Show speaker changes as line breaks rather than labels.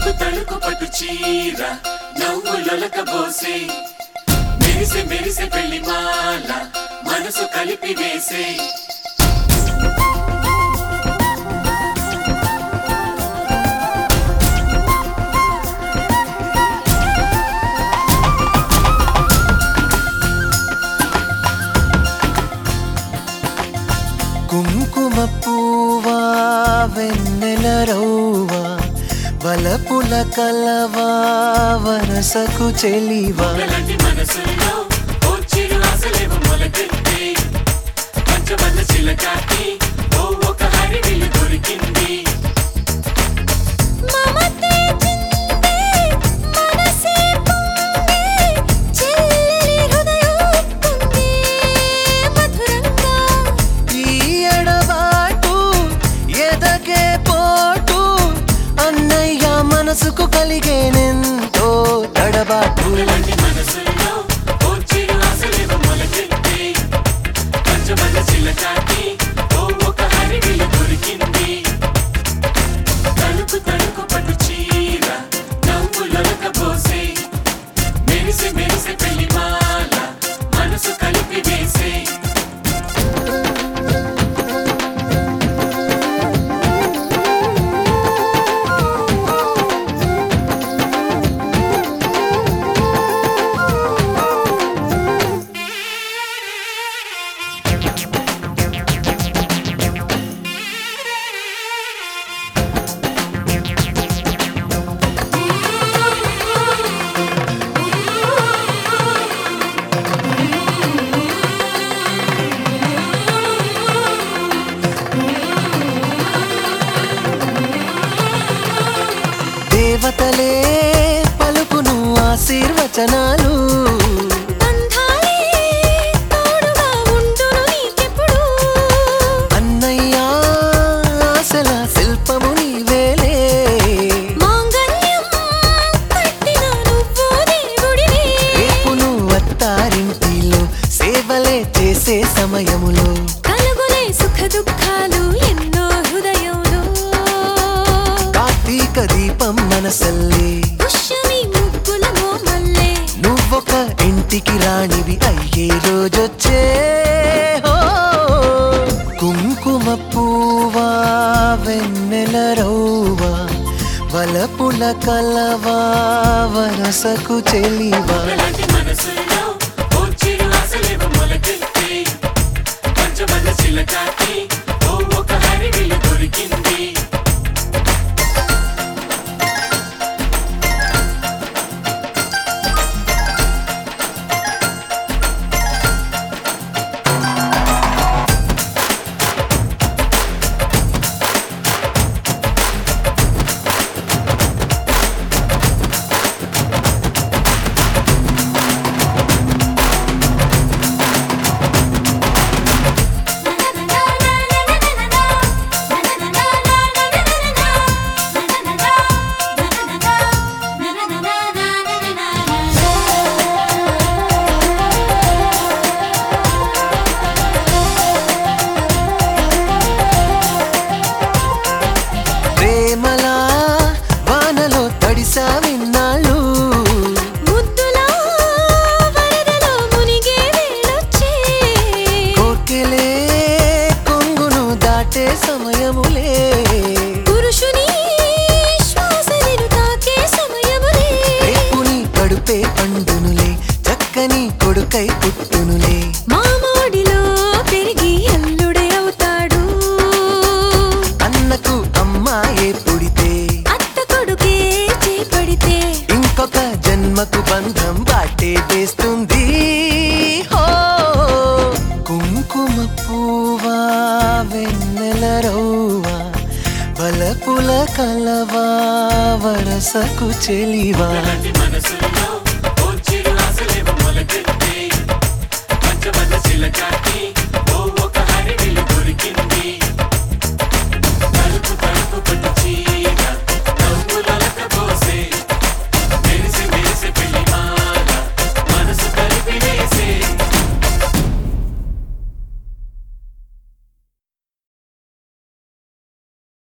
తళుకు తళుకు పట్టు చీర నవ్వులొలక బోసే మెరిసే మెరిసే పెళ్లి మాల మనసు కలిపి వేసే
కుంకుమ పూవా వెన్నెల రౌవా వలపుల కలవా వరసకు చెలివా
అలాంటి మనసుల్లో ఓ చిరు ఆశలేమో మొలకెత్తే పంచబల్ల చిలకాకి ఓ ఒక హరివిల్లు దొరికింది
మమతే చిందే మనసే పొంగే చెల్లి హృదయం పొంగే మధురంగా
ఈ ఎడబాటు ఎదగే పోటు అన్నయ్య మనసుకు కలిగేనెంతో తడబాటు
అలాంటి మనసుల్లో ఓ చిరు ఆశలేమో మొలకెత్తే పంచబల్ల చిలకాకి ఓ ఒక హరివిల్లు దొరికింది తలుపు తలుపు పట్టు చీర నవ్వులొలక పోసే మెరిసే మెరిసే పెళ్లి మాల మనసు కలిపి వేసే
దేవతలే పలుకును ఆశీర్వచనాలు
బంధాలే తోడుగా ఉండును నీకెప్పుడు
అన్నయ్య ఆశల శిల్పము నీవేలే
మాంగళ్యం కట్టిన నువ్వు దేవుడివే
రేపును అత్తారింటిలో సేవలే చేసే సమయములో
కలుగులే సుఖ దుఃఖాలు ఎన్నో హృదయంలో
కార్తీక దీపం మనసల్లే
పుష్యమి ముగ్గుల మోమల్లే
నువ్వొక ఇంటికి రాణివి అయ్యే రోజొచ్చే హో. కుంకుమ పూవా వెన్నెల రౌవా వలపుల కలవా వరసకు చెలివా
అలాంటి మనసుల్లో ఓ చిరు ఆశలేమో మొలకెత్తే పంచబల్ల చిలకాకి ఓ ఒక హరివిల్లు దొరికింది
ప్రేమలా వానలో తడిసా విన్నాళ్ళు
ముద్దులా వరదలో మునిగే వేళొచ్చే
కోర్కెలే కొంగును దాటే సమయములే
పురుషుని శ్వాసనిను తాకే సమయములే
రేపుని కడుపే పండునులే చక్కని కొడుకై పుట్టునులే
మామోడిలో పెరిగి అల్లుడే అవుతాడు
అన్నకు అమ్మాయే పుడితే
అత్త కొడుకే చేపడితే
ఇంకొక జన్మకు బంధం బాటే వేస్తుంది హో కుంకుమ పూవా వెన్నెల రౌవా బలపుల కలవా వరసకు చెలివా
అలాంటి మనసులో